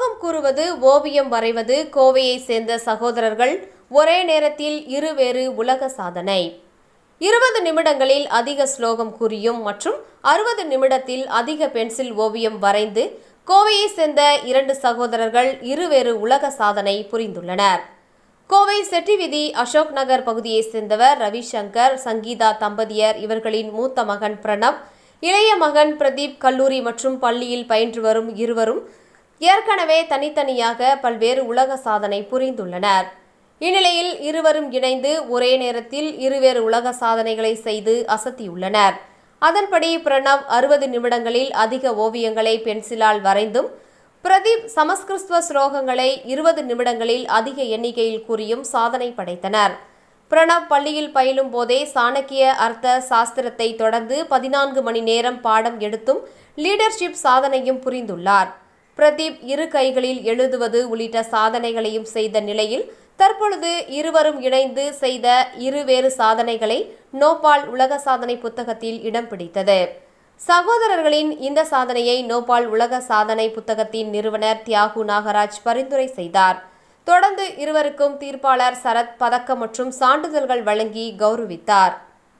ஸ்லோகம் கூறுவது ஓவியம் வரைவது கோவையை சேர்ந்த சகோதரர்கள் ஒரே நேரத்தில் இருவேறு உலக சாதனை இருபது நிமிடங்களில் அதிக ஸ்லோகம் கூறியும் மற்றும் அறுபது நிமிடத்தில் அதிக பென்சில் ஓவியம் வரைந்து கோவையை சேர்ந்த இரண்டு சகோதரர்கள் இருவேறு உலக சாதனை புரிந்துள்ளனர் கோவை செட்டிவிதி அசோக் நகர் பகுதியைச் சேர்ந்தவர் ரவிசங்கர் சங்கீதா தம்பதியர் இவர்களின் மூத்த மகன் பிரணவ் இளைய மகன் பிரதீப் கல்லூரி மற்றும் பள்ளியில் பயின்று வரும் இருவரும் ஏற்கனவே தனித்தனியாக பல்வேறு உலக சாதனை புரிந்துள்ளனர் இந்நிலையில் இருவரும் இணைந்து ஒரே நேரத்தில் இருவேறு உலக சாதனைகளை செய்து அசத்தியுள்ளனர் அதன்படி பிரணவ் அறுபது நிமிடங்களில் அதிக ஓவியங்களை பென்சிலால் வரைந்தும் பிரதீப் சமஸ்கிருத்வ ஸ்லோகங்களை இருபது நிமிடங்களில் அதிக எண்ணிக்கையில் கூறியும் சாதனை படைத்தனர் பிரணவ் பள்ளியில் பயிலும் போதே சாணக்கிய அர்த்த சாஸ்திரத்தை தொடர்ந்து பதினான்கு மணி நேரம் பாடம் எடுத்தும் லீடர்ஷிப் சாதனையும் புரிந்துள்ளார் பிரதீப் இரு கைகளில் எழுதுவது உள்ளிட்ட சாதனைகளையும் செய்த நிலையில் தற்பொழுது இருவரும் இணைந்து செய்த இருவேறு சாதனைகளை நோபால் உலக சாதனை புத்தகத்தில் இடம் பிடித்தது சகோதரர்களின் இந்த சாதனையை நோபால் உலக சாதனை புத்தகத்தின் நிறுவனர் தியாகு நாகராஜ் பரிந்துரை செய்தார் தொடர்ந்து இருவருக்கும் தீர்ப்பாளர் சரத் பதக்கம் மற்றும் சான்றிதழ்கள் வழங்கி கௌரவித்தார்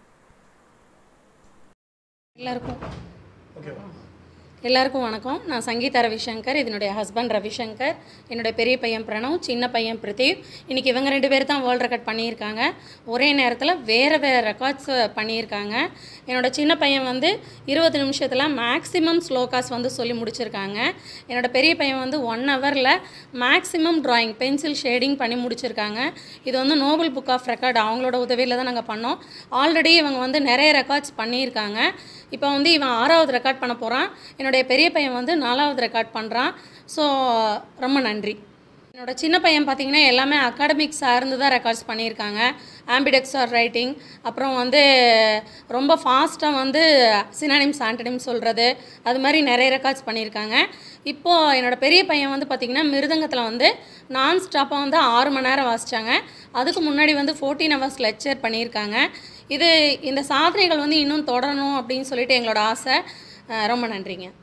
எல்லாருக்கும் எல்லாருக்கும் வணக்கம் நான் சங்கீதா ரவிசங்கர் இதனுடைய ஹஸ்பண்ட் ரவிசங்கர் என்னுடைய பெரிய பையன் பிரணவ் சின்ன பையன் பிரதீப் இன்றைக்கி இவங்க ரெண்டு பேர் தான் வேர்ல்ட் ரெக்கார்ட் பண்ணியிருக்காங்க ஒரே நேரத்தில் வேறு வேறு ரெக்கார்ட்ஸ் பண்ணியிருக்காங்க என்னோட சின்ன பையன் வந்து இருபது நிமிஷத்தில் மேக்ஸிமம் ஸ்லோகாஸ் வந்து சொல்லி முடிச்சிருக்காங்க என்னோட பெரிய பையன் வந்து ஒன் ஹவரில் மேக்ஸிமம் drawing பென்சில் ஷேடிங் பண்ணி முடிச்சிருக்காங்க இது வந்து நோபல் புக் ஆஃப் ரெக்கார்ட் அவங்களோட உதவியில் தான் நாங்கள் பண்ணோம் ஆல்ரெடி இவங்க வந்து நிறைய ரெக்கார்ட்ஸ் பண்ணியிருக்காங்க இப்போ வந்து இவன் ஆறாவது ரெக்கார்ட் பண்ண போகிறான் என்னுடைய பெரிய பையன் வந்து நாலாவது ரெக்கார்ட் பண்ணுறான் ஸோ ரொம்ப நன்றி என்னோட சின்ன பையன் பார்த்தீங்கன்னா எல்லாமே அகாடமிக் சார்ந்து தான் ரெக்கார்ட்ஸ் பண்ணியிருக்காங்க ஆம்பிடெக்ஸார் ரைட்டிங் அப்புறம் வந்து ரொம்ப ஃபாஸ்ட்டாக வந்து சினானிம்ஸ் ஆன்டனிம் சொல்கிறது அது மாதிரி நிறைய ரெக்கார்ட்ஸ் பண்ணியிருக்காங்க இப்போது என்னோட பெரிய பையன் வந்து பார்த்திங்கன்னா மிருதங்கத்தில் வந்து நான் ஸ்டாப்பாக வந்து ஆறு மணி நேரம் வாசித்தாங்க அதுக்கு முன்னாடி வந்து ஃபோர்டீன் ஹவர்ஸ் லெக்சர் பண்ணியிருக்காங்க இது இந்த சாதனைகள் வந்து இன்னும் தொடரணும் அப்படின்னு சொல்லிட்டு எங்களோட ஆசை அஹ் ரொம்ப நன்றிங்க